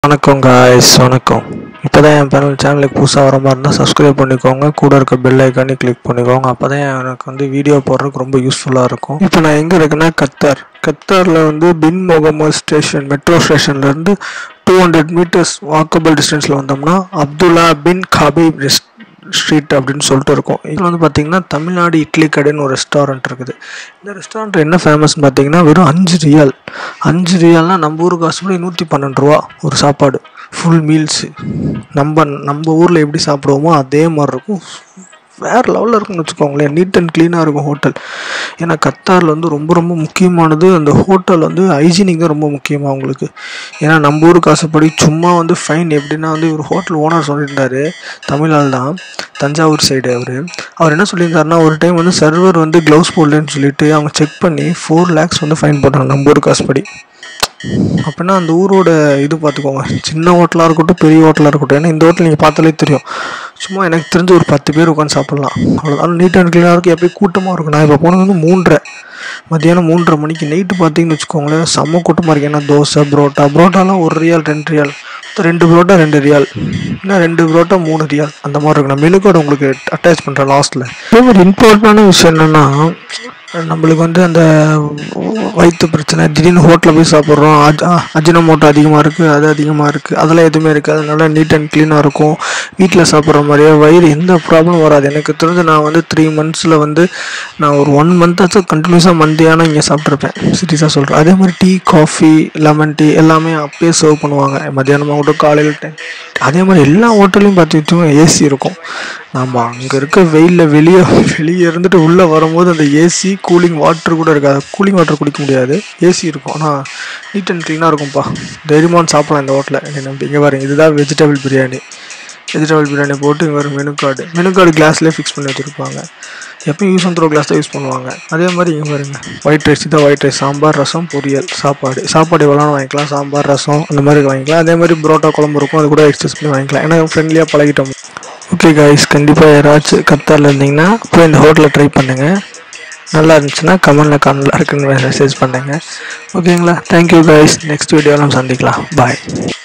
வணக்கம் காய்ஸ் வணக்கம் இப்போ தான் என் சேனல் சேனலுக்கு புதுசாக வர மாதிரி இருந்தால் சப்ஸ்கிரைப் பண்ணிக்கோங்க கூட இருக்க பெல் ஐக்கானே கிளிக் பண்ணிக்கோங்க அப்போ தான் எனக்கு வந்து வீடியோ போடுறதுக்கு ரொம்ப யூஸ்ஃபுல்லாக இருக்கும் இப்போ நான் எங்கே இருக்கேன்னா கத்தார் கத்தாரில் வந்து பின் முகமது ஸ்டேஷன் மெட்ரோ ஸ்டேஷன்லேருந்து டூ ஹண்ட்ரட் மீட்டர்ஸ் வாக்கபிள் டிஸ்டன்ஸில் வந்தோம்னா அப்துல்லா பின் கபீப் ரெஸ்ட் ஸ்ட்ரீட் அப்படின்னு சொல்லிட்டு இருக்கும் இதில் வந்து பார்த்தீங்கன்னா தமிழ்நாடு இட்லி கடைன்னு ஒரு ரெஸ்டாரண்ட் இருக்குது இந்த ரெஸ்டாரண்ட் என்ன ஃபேமஸ்னு பார்த்தீங்கன்னா வெறும் அஞ்சு ரியால் அஞ்சு ரியால்னா நம்ம ஊர் காசுபடி நூற்றி பன்னெண்டு ரூபா ஒரு சாப்பாடு ஃபுல் மீல்ஸு நம்ம நம்ம ஊரில் எப்படி சாப்பிடுவோமோ அதே மாதிரி இருக்கும் வேறு லெவலில் இருக்குன்னு வச்சுக்கோங்களேன் நீட் அண்ட் க்ளீனாக இருக்கும் ஹோட்டல் ஏன்னா கத்தாரில் வந்து ரொம்ப ரொம்ப முக்கியமானது அந்த ஹோட்டல் வந்து ஹைஜீனிக் தான் ரொம்ப முக்கியமாக அவங்களுக்கு ஏன்னா நம்ம ஊர் காசுப்படி சும்மா வந்து ஃபைன் எப்படின்னா வந்து இவர் ஹோட்டல் ஓனர் சொல்லியிருந்தாரு தமிழ் ஆள் தான் தஞ்சாவூர் சைடு அவர் அவர் என்ன சொல்லியிருந்தாருன்னா ஒரு டைம் வந்து சர்வர் வந்து க்ளவுஸ் போடலன்னு சொல்லிட்டு அவங்க செக் பண்ணி ஃபோர் லேக்ஸ் வந்து ஃபைன் போட்டாங்க நம்ம ஊர் காசுப்படி அப்படின்னா அந்த ஊரோட இது பார்த்துக்கோங்க சின்ன ஹோட்டலாக இருக்கட்டும் பெரிய ஹோட்டலாக இருக்கட்டும் ஏன்னா இந்த ஹோட்டல் நீங்கள் பார்த்தாலே தெரியும் சும்மா எனக்கு தெரிஞ்சு ஒரு பத்து பேர் உட்காந்து சாப்பிட்லாம் அவ்வளோதான் நீட் அண்ட் க்ளீனாக இருக்கும் எப்பயும் கூட்டமாக இருக்கும் நான் இப்போ போனது வந்து மூன்றரை மத்தியானம் மூன்றரை மணிக்கு நைட்டு பார்த்தீங்கன்னு வச்சுக்கோங்களேன் செம்ம கூட்டமாக இருக்குது ஏன்னா தோசை புரோட்டா புரோட்டாலாம் ஒரு ரியால் ரெண்டு ரியால் ரெண்டு புரோட்டா ரெண்டு ரியால் இல்லை ரெண்டு புரோட்டா மூணு ரியால் அந்த மாதிரி இருக்கும் நான் மெனு கார்டு உங்களுக்கு அட்டாச் பண்ணுறேன் லாஸ்ட்டில் அதே மாதிரி இம்பார்ட்டண்டான விஷயம் என்னென்னா நம்மளுக்கு வந்து அந்த வயிற்று பிரச்சனை திடீர்னு ஹோட்டலில் போய் சாப்பிட்றோம் அஜ் அஜினமோட்டோ அதிகமாக இருக்குது அது அதிகமாக இருக்குது அதெல்லாம் எதுவுமே இருக்காது அதனால நீட் அண்ட் க்ளீனாக இருக்கும் வீட்டில் சாப்பிட்ற மாதிரியே வயிறு எந்த ப்ராப்ளம் வராது எனக்கு தெரிஞ்சு நான் வந்து த்ரீ மந்த்ஸில் வந்து நான் ஒரு ஒன் மந்த்தாச்சும் கண்டினியூஸாக மந்தியானம் இங்கே சாப்பிட்ருப்பேன் சீரியஸாக சொல்கிறேன் அதே மாதிரி டீ காஃபி லெமன் டீ எல்லாமே அப்பயே சர்வ் பண்ணுவாங்க மத்தியானமாக கூட காலையில் டைம் அதே மாதிரி எல்லா ஹோட்டல்லையும் பார்த்துக்கிட்டோம் ஏசி இருக்கும் நம்ம அங்கே இருக்க வெயிலில் வெளியே வெளியே இருந்துட்டு உள்ளே வரும்போது அந்த ஏசி கூலிங் வாட்டர் கூட இருக்காது கூலிங் வாட்டர் குடிக்க முடியாது ஏசி இருக்கும் ஆனால் நீட் அண்ட் க்ளீனாக இருக்கும்ப்பா தைரியமான சாப்பிடலாம் இந்த ஹோட்டலில் என்னை நம்பி இங்கே பாருங்க இதுதான் வெஜிடபிள் பிரியாணி வெஜிடபிள் பிரியாணி போட்டு இங்கே ஒரு மெனு கார்டு மெனு கார்டு கிளாஸ்லேயே ஃபிக்ஸ் பண்ணி வச்சுருப்பாங்க எப்பயும் யூஸ் அண்ட் த்ரோ கிளாஸ் தான் யூஸ் பண்ணுவாங்க அதே மாதிரி இங்கே பாருங்க ஒயிட் ரைஸ் இதான் ஒயிட் ரைஸ் சாம்பார் ரசம் பொரியல் சாப்பாடு சாப்பாடு எவ்வளோ வாங்கிக்கலாம் சாம்பார் ரசம் அந்த மாதிரி வாங்கிக்கலாம் அதே மாதிரி புரோட்டா குழம்பு இருக்கும் அது கூட எக்ஸ்சஸ் பண்ணி வாங்கிக்கலாம் ஏன்னா ஃப்ரெண்ட்லியாக பழகிட்டோம் ஓகே காய்ஸ் கண்டிப்பாக யாராச்சும் கத்தாரில் இருந்தீங்கன்னா போய் இந்த ஹோட்டலில் ட்ரை பண்ணுங்கள் நல்லா இருந்துச்சுன்னா கமெண்டில் நல்லா இருக்குன்னு மெசேஜ் பண்ணுங்கள் ஓகேங்களா தேங்க்யூ காய்ஸ் நெக்ஸ்ட் வீடியோவில் சந்திக்கலாம் பாய்